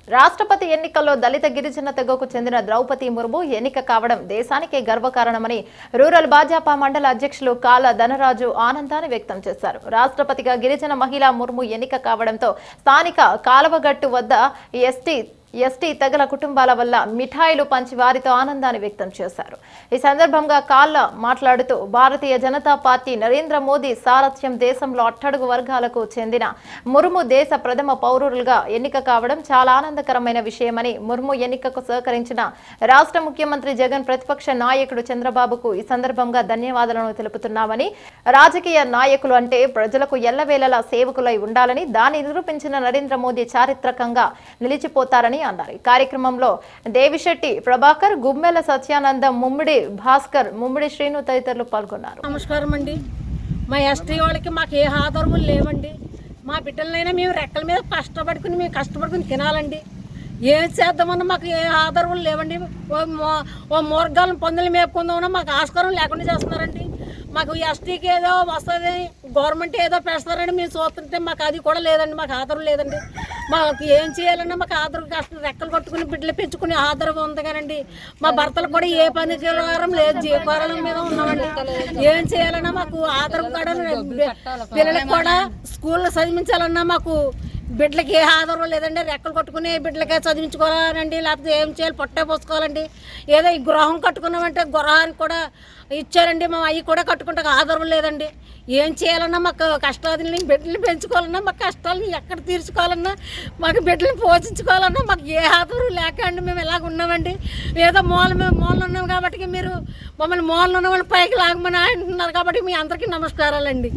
రాష్ట్రపతి ఎన్నికల్లో దళిత గిరిజన తెగకు చెందిన ద్రౌపది ముర్ము ఎన్నిక కావడం దేశానికే గర్వకారణమని రూరల్ భాజపా మండల అధ్యక్షులు కాల ధనరాజు ఆనందాన్ని వ్యక్తం చేశారు రాష్ట్రపతిగా గిరిజన మహిళా ముర్ము ఎన్నిక కావడంతో స్థానిక కాలవగట్టు వద్ద ఎస్టీ ఎస్టీ తెగల కుటుంబాల వల్ల మిఠాయిలు పంచి వారితో ఆనందాన్ని వ్యక్తం చేశారు ఈ సందర్భంగా కాళ్ళ మాట్లాడుతూ భారతీయ జనతా పార్టీ నరేంద్ర మోదీ సారథ్యం దేశంలో అట్టడుగు వర్గాలకు చెందిన ముర్ము దేశ ప్రథమ పౌరులుగా ఎన్నిక కావడం చాలా ఆనందకరమైన విషయమని ముర్ము ఎన్నికకు సహకరించిన రాష్ట్ర ముఖ్యమంత్రి జగన్ ప్రతిపక్ష నాయకుడు చంద్రబాబుకు ఈ సందర్భంగా ధన్యవాదాలను తెలుపుతున్నామని రాజకీయ నాయకులు అంటే ప్రజలకు ఎల్లవేళలా సేవకులై ఉండాలని దాన్ని నిరూపించిన నరేంద్ర మోదీ చారిత్రకంగా నిలిచిపోతారని అన్నారు ఈ కార్యక్రమంలో దేవిశెట్టి ప్రభాకర్ గుమ్మెల సత్యానందం ముమ్మిడి భాస్కర్ ముమ్మిడి శ్రీను తదితరులు పాల్గొన్నారు నమస్కారం అండి మా ఎస్టీ వాళ్ళకి మాకు ఏ ఆధారములు లేవండి మా బిడ్డలనైనా మేము రెక్కల మీద కష్టపడుకుని మేము కష్టపడుకుని తినాలండి ఏం చేద్దామన్నా మాకు ఏ ఆధారములు లేవండి ఓ మో- ఓ మూర్గాలను పందులు మేపుకుందామన్నా మాకు ఆస్కారం లేకుండా చేస్తున్నారండి మాకు ఎస్టీకి ఏదో వస్తుంది గవర్నమెంట్ ఏదో పెడతారని మేము చూస్తుంటే మాకు అది కూడా లేదండి మాకు ఆధారం లేదండి మాకు ఏం చేయాలన్నా మాకు ఆధారం కష్టం రెక్కలు కొట్టుకుని బిడ్డలు పెంచుకునే ఆధారం ఉంది కానండి మా భర్తలు కూడా ఏ పని చేయడం లేదు జీవకారం మీద ఉన్నామండి ఏం చేయాలన్నా మాకు ఆధారం కూడా పిల్లలకు కూడా స్కూల్లో చదివించాలన్నా మాకు బిడ్డలకి ఏ ఆధారం లేదండి రెక్కలు కొట్టుకుని బిడ్డలకే చదివించుకోవాలండి లేకపోతే ఏం చేయాలి పొట్టే పోసుకోవాలండి ఏదో ఈ గృహం కట్టుకున్నామంటే గృహానికి కూడా ఇచ్చారండి మా అవి కూడా కట్టుకుంటే ఆధారం లేదండి ఏం చేయాలన్నా మాకు కష్టాలని బిడ్డలు పెంచుకోవాలన్నా మాకు కష్టాలని ఎక్కడ తీర్చుకోవాలన్నా మాకు బిడ్డలు పోషించుకోవాలన్నా మాకు ఏ ఆధారం లేక అండి మేము ఇలాగ ఉన్నామండి ఏదో మూల మేము మూలన ఉన్నాం కాబట్టి మీరు మమ్మల్ని మూలన ఉన్న వాళ్ళు పైకి లాగమని అంటున్నారు కాబట్టి మీ అందరికీ నమస్కారాలండి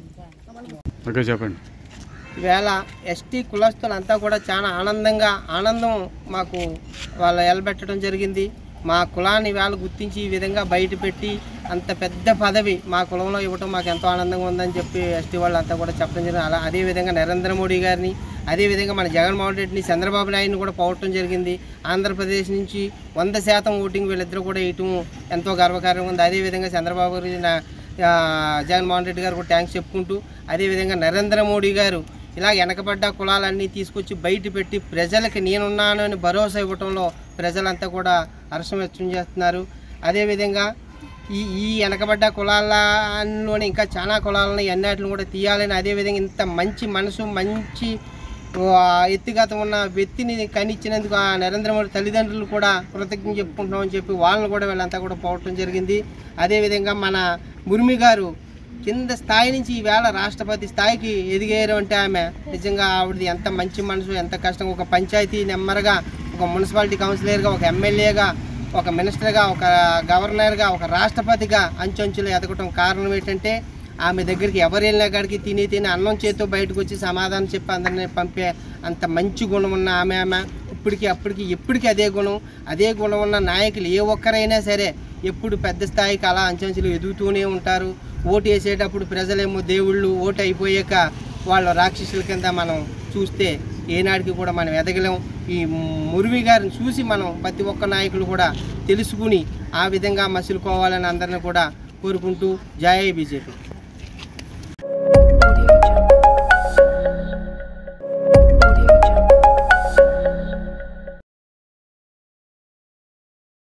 ఓకే చెప్పండి ఈవేళ ఎస్టీ కులస్తులంతా కూడా చాలా ఆనందంగా ఆనందం మాకు వాళ్ళు ఎలబెట్టడం జరిగింది మా కులాన్ని వేళ గుర్తించి ఈ విధంగా బయట పెట్టి అంత పెద్ద పదవి మా కులంలో ఇవ్వటం మాకు ఎంతో ఆనందంగా ఉందని చెప్పి ఎస్టీ వాళ్ళు అంతా కూడా చెప్పడం జరిగింది అలా అదేవిధంగా నరేంద్ర మోడీ గారిని అదేవిధంగా మన జగన్మోహన్ రెడ్డిని చంద్రబాబు నాయుడిని కూడా పోవటం జరిగింది ఆంధ్రప్రదేశ్ నుంచి వంద శాతం ఓటింగ్ వీళ్ళిద్దరూ కూడా వేయటం ఎంతో గర్వకారంగా ఉంది అదేవిధంగా చంద్రబాబు గారి నా- ఆ, జగన్మోహన్ రెడ్డి గారు కూడా థ్యాంక్స్ చెప్పుకుంటూ అదేవిధంగా నరేంద్ర మోడీ గారు ఇలా వెనకబడ్డ కులాలన్నీ తీసుకొచ్చి బయట పెట్టి ప్రజలకి నేనున్నాను అని భరోసా ఇవ్వటంలో ప్రజలంతా కూడా హర్షం వ్యక్తం చేస్తున్నారు అదేవిధంగా ఈ ఈ వెనకబడ్డ కులాలలోనే ఇంకా చాలా కులాలని అన్నిటిని కూడా తీయాలని అదేవిధంగా ఇంత మంచి మనసు మంచి ఆ, ఎత్తుగత ఉన్న వ్యక్తిని కనిచ్చినందుకు ఆ నరేంద్ర మోడీ తల్లిదండ్రులు కూడా కృతజ్ఞత చెప్పుకుంటున్నామని చెప్పి వాళ్ళని కూడా వీళ్ళంతా కూడా పోవటం జరిగింది అదేవిధంగా మన ముర్మి గారు కింద స్థాయి నుంచి ఈవేళ రాష్ట్రపతి స్థాయికి ఎదిగారు అంటే ఆమె నిజంగా ఆవిడది ఎంత మంచి మనసు ఎంత కష్టం ఒక పంచాయతీ నెమ్మరగా ఒక మున్సిపాలిటీ కౌన్సిలర్గా ఒక ఎమ్మెల్యేగా ఒక మినిస్టర్గా ఒక గవర్నర్గా ఒక రాష్ట్రపతిగా అంచెంచులు ఎదగటం కారణం ఏంటంటే ఆమె దగ్గరికి ఎవరు వెళ్ళినా కాడికి తిని తిని అన్నం చేతితో బయటకు వచ్చి సమాధానం చెప్పి అందరినీ పంపే అంత మంచి గుణం ఉన్న ఆమె ఆమె ఇప్పటికి అప్పటికి ఎప్పటికీ అదే గుణం అదే గుణం ఉన్న నాయకులు ఏ ఒక్కరైనా సరే ఎప్పుడు పెద్ద స్థాయికి అలా అంచెంచులు ఎదుగుతూనే ఉంటారు ఓటు వేసేటప్పుడు ప్రజలేమో దేవుళ్ళు ఓటు అయిపోయాక వాళ్ళ రాక్షసుల కింద మనం చూస్తే ఏనాటికి కూడా మనం ఎదగలేం ఈ మురివి గారిని చూసి మనం ప్రతి ఒక్క నాయకులు కూడా తెలుసుకుని ఆ విధంగా మసులుకోవాలని అందరిని కూడా కోరుకుంటూ జై బీజేపీ